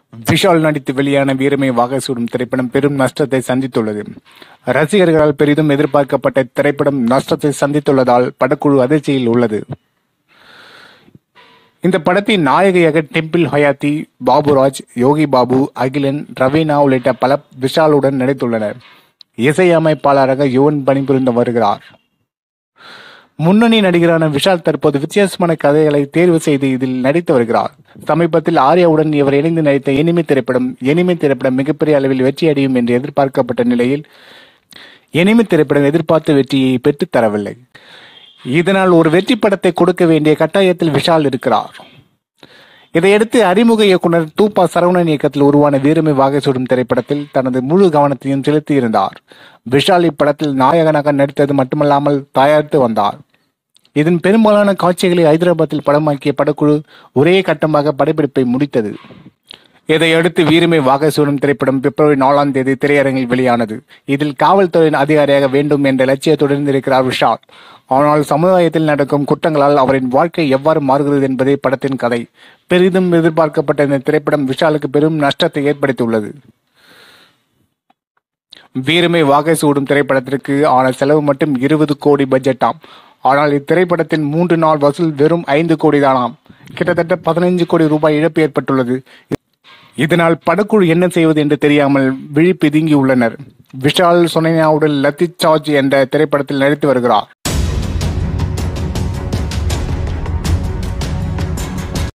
விஷால் நடித்து வெளியான வீரமை வாகை சூடும் திரைப்படம் பெரும் நஷ்டத்தை சந்தித்துள்ளது ரசிகர்களால் பெரிதும் எதிர்பார்க்கப்பட்ட திரைப்படம் நஷ்டத்தை சந்தித்துள்ளதால் படக்குழு அதிர்ச்சியில் உள்ளது இந்த படத்தின் நாயகியாக டெம்பிள் ஹயாத்தி பாபுராஜ் யோகி பாபு அகிலன் ரவீனா உள்ளிட்ட பல விஷாலுடன் நடித்துள்ளனர் இசையமைப்பாளராக யுவன் பணிபுரிந்து வருகிறார் முன்னணி நடிகரான விஷால் தற்போது வித்தியாசமான கதைகளை தேர்வு செய்து இதில் நடித்து வருகிறார் சமீபத்தில் ஆர்யாவுடன் இவர் இணைந்து நடித்த எனிமி திரைப்படம் எனிமி திரைப்படம் மிகப்பெரிய அளவில் வெற்றி அடையும் என்று எதிர்பார்க்கப்பட்ட நிலையில் எனிமி திரைப்படம் எதிர்பார்த்த வெற்றியை பெற்றுத் தரவில்லை இதனால் ஒரு வெற்றி படத்தை கொடுக்க வேண்டிய கட்டாயத்தில் விஷால் இருக்கிறார் இதையடுத்து அறிமுக இயக்குனர் தூப்பா சரவணன் இயக்கத்தில் உருவான வீரமை வாகை சுடும் திரைப்படத்தில் தனது முழு கவனத்தையும் செலுத்தியிருந்தார் விஷால் இப்படத்தில் நாயகனாக நடித்தது மட்டுமல்லாமல் தயாரித்து வந்தார் இதன் பெரும்பாலான காட்சிகளை ஹைதராபாத்தில் படமாக்கிய படக்குழு ஒரே கட்டமாக படப்பிடிப்பை முடித்தது இதையடுத்து வீரமை வாகை சூடும் திரைப்படம் பிப்ரவரி நாலாம் தேதி திரையரங்கில் வெளியானது இதில் காவல்துறையின் அதிகாரியாக வேண்டும் என்ற லட்சியத்துடன் இருக்கிறார் விஷால் ஆனால் சமுதாயத்தில் நடக்கும் குற்றங்களால் அவரின் வாழ்க்கை எவ்வாறு மாறுகிறது என்பதே படத்தின் கதை பெரிதும் எதிர்பார்க்கப்பட்ட இந்த திரைப்படம் விஷாலுக்கு பெரும் நஷ்டத்தை ஏற்படுத்தியுள்ளது வீரமை வாகை சூடும் திரைப்படத்திற்கு ஆன செலவு மட்டும் இருபது கோடி பட்ஜெட்டாம் ஆனால் இத்திரைப்படத்தின் மூன்று நாள் வசூல் வெறும் ஐந்து கோடி தானாம் கிட்டத்தட்ட பதினைஞ்சு கோடி ரூபாய் இழப்பு ஏற்பட்டுள்ளது இதனால் படக்குழு என்ன செய்வது என்று தெரியாமல் விழி பிதுங்கி உள்ளனர் விஷால் சொனையாவுடன் லத்தி சார்ஜ் என்ற திரைப்படத்தில் நடித்து வருகிறார்